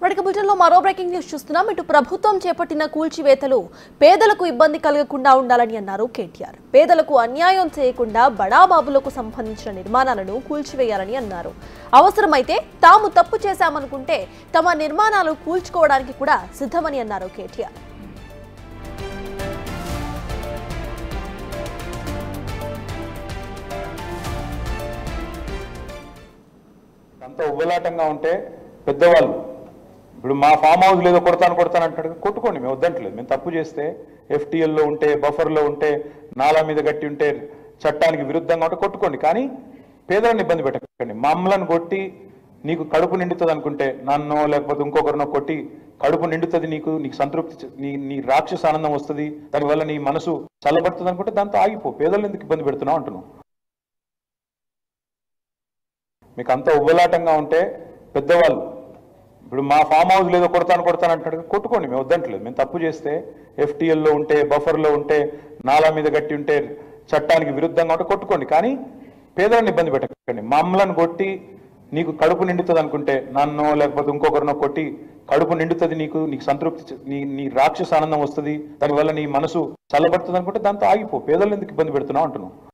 ఇప్పటికి బులెటిన్లో మరో బ్రేకింగ్ న్యూస్ చూస్తున్నాం ఇటు ప్రభుత్వం చేపట్టిన కూల్చివేతలు పేదలకు ఇబ్బంది కలగకుండా ఉండాలని అన్నారు కేటీఆర్ పేదలకు అన్యాయం చేయకుండా బడాబాబులకు సంబంధించిన నిర్మాణాలను కూల్చివేయాలని అన్నారు అవసరమైతే తాము తప్పు చేశామనుకుంటే తమ నిర్మాణాలు కూల్చుకోవడానికి కూడా సిద్ధమని అన్నారు కేటీఆర్ అంత ఉవ్వలాటంగా ఉంటే పెద్దవాళ్ళు ఇప్పుడు మా ఫామ్ హౌస్ లేదో కొడతాను కొడతాను అంటాడు కొట్టుకోండి మేము వద్దంటలేదు మేము తప్పు చేస్తే ఎఫ్టీఎల్లో ఉంటే బఫర్లో ఉంటే నాలా మీద గట్టి ఉంటే చట్టానికి విరుద్ధంగా ఉంటే కొట్టుకోండి కానీ పేదలను ఇబ్బంది పెట్టకండి మమ్మల్ని కొట్టి నీకు కడుపు నిండుతుంది అనుకుంటే నన్ను లేకపోతే ఇంకొకరినో కొట్టి కడుపు నిండుతుంది నీకు నీకు సంతృప్తి చ- నీ నీ రాక్షస ఆనందం వస్తుంది దానివల్ల నీ మనసు చల్లబడుతుంది అనుకుంటే దాంతో ఆగిపో పేదలను ఎందుకు ఇబ్బంది పెడుతున్నావు అంటున్నావు మీకు అంత ఉవ్వలాటంగా ఉంటే పెద్దవాళ్ళు ఇప్పుడు మా ఫామ్ హౌస్ లేదో కొడతాను కొడతాను అంటాడు కొట్టుకోండి మేము వద్దంటలేదు మేము తప్పు చేస్తే ఎఫ్టీఎల్లో ఉంటే బఫర్లో ఉంటే నాలా మీద గట్టి ఉంటే చట్టానికి విరుద్ధంగా ఉంటే కొట్టుకోండి కానీ పేదలను ఇబ్బంది పెట్టకండి మమ్మల్ని కొట్టి నీకు కడుపు నిండుతుంది అనుకుంటే నన్ను లేకపోతే ఇంకొకరినో కొట్టి కడుపు నిండుతుంది నీకు నీకు సంతృప్తి చ- నీ నీ రాక్షస ఆనందం వస్తుంది దానివల్ల నీ మనసు చల్లబడుతుంది అనుకుంటే దాంతో ఆగిపో పేదలను ఎందుకు ఇబ్బంది పెడుతున్నావు అంటున్నావు